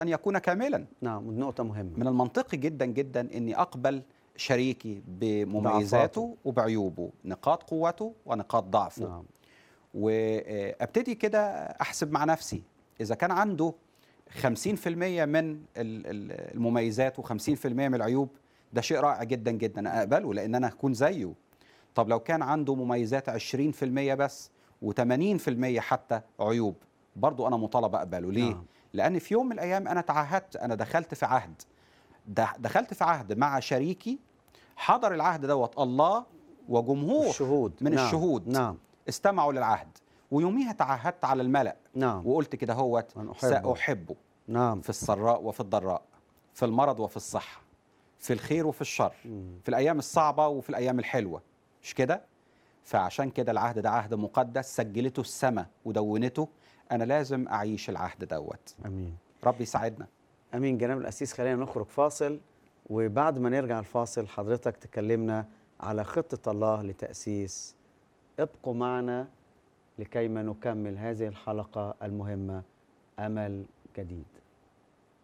ان يكون كاملا نعم نقطة مهمة من المنطقي جدا جدا اني اقبل شريكي بمميزاته ضعفاته. وبعيوبه نقاط قوته ونقاط ضعفه نعم وابتدي كده احسب مع نفسي اذا كان عنده 50% من ال- ال- المميزات و50% من العيوب ده شيء رائع جدا جدا اقبله لان انا هكون زيه طب لو كان عنده مميزات 20% بس و80% حتى عيوب برضو انا مطالب اقبله ليه نعم. لان في يوم من الايام انا تعهدت انا دخلت في عهد د- دخلت في عهد مع شريكي حضر العهد دوت الله وجمهور الشهود من نعم. الشهود نعم استمعوا للعهد ويوميها تعهدت على الملأ نعم وقلت كده هوت أن أحبه. سأحبه نعم في السراء وفي الضراء في المرض وفي الصحة في الخير وفي الشر مم. في الأيام الصعبة وفي الأيام الحلوة مش كده؟ فعشان كده العهد ده عهد مقدس سجلته السماء ودونته أنا لازم أعيش العهد دوت امين ربي يساعدنا امين جناب الاسيس خلينا نخرج فاصل وبعد ما نرجع الفاصل حضرتك تكلمنا على خطه الله لتاسيس ابقوا معنا لكيما نكمل هذه الحلقه المهمه امل جديد